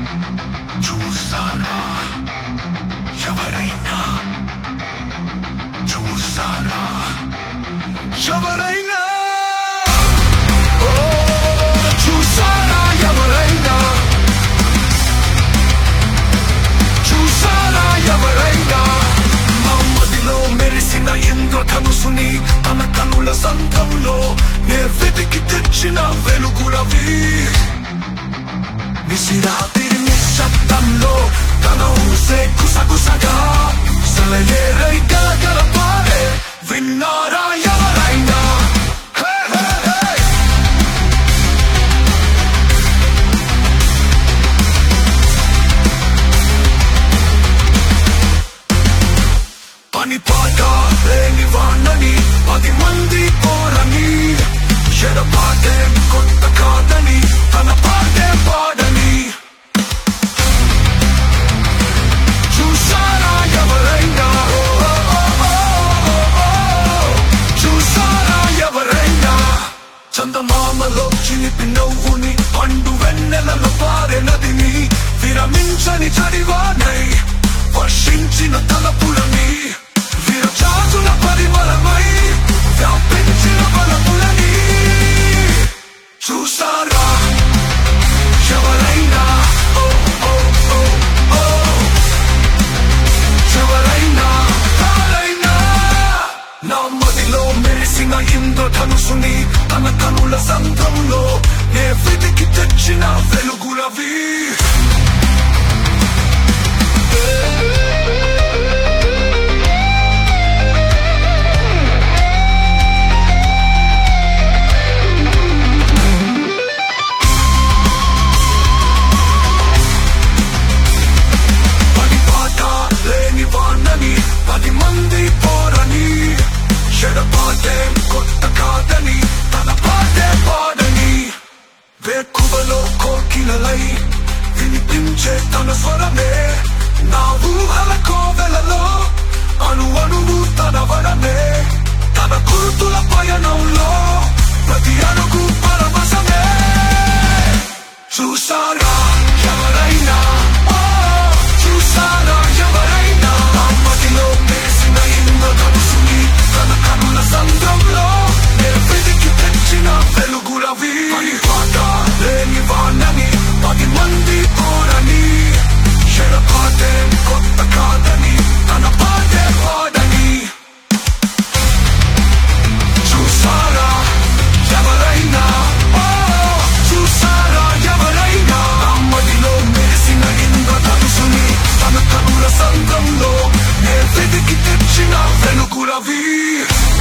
చూసారా ఎవరైనా చూసారా ఎవరైనా ఓ, చూసారా ఎవరైనా చూసారా ఎవరైనా మమ్మదిలో మెరిసిన ఇంద్రధనుసుని తన కనుల సంఘంలో నే వెతికి తెచ్చిన వెలుగులవి నిశిరాతిరి నిశ్శబ్దంలో తన ఊసే కుసగుసగా సలయేరై గలగలపారే విన్నారా ఎవరైనా హే, హే, హే. పని పాట లేని వాణ్ణని పది మంది కోరని ఎడపాటే కొత్త కాదని తన పాటే పాడని చూసారా ఎవరైనా ఓ, ఓ, ఓ, ఓ, ఓ, ఓ. చూసారా ఎవరైనా చందమామలో చిలిపి నవ్వుని పండు వెన్నెలలో పారే నదిని విరమించని చడివానై వర్షించిన తలపులని విరచాచుల పరిమళమై వ్యాపించిన బలపులని చూసారా ఎవరైనా ఓ, ఓ, ఓ, ఓ. ఎవరైనా ఎవరైనా నా మదిలో మెరిసిన ఇంద్రధనుసుని తన కనుల సంఘంలో నే వెతికి తెచ్చిన వెలుగులవి పని పాట లేని వాణ్ణని పది మంది పోరని చెడపాటే కొత్త కాదని తన పాటే పాడని వేకువలో కోకిలలై వినిపించే తన స్వరమే నా ఊహల కోవెలలో అణు అణువు తన వరమే తన గుర్తుల పయనంలో ప్రతి అడుగు పరవశమే చూసారా ఎవరైనా ఓ, చూసారా ఎవరైనా అమ్మటిలో వేసిన ఇంద్రధనుసుని తన కనుల సంద్రంలో నేను వెతికి తెచ్చిన వెలుగులవి పని పాట లేని వాణ్ణని పది మంది కోరని చెడపాటే కొత్త కాదని తన పాటే పాడని చూసారా ఎవరైనా ఓ, చూసారా ఎవరైనా అమ్మడిలో మెరిసిన ఇంద్రధనుసుని తన కనుల సంఘంలో నే వెతికి తెచ్చిన వెలుగులవి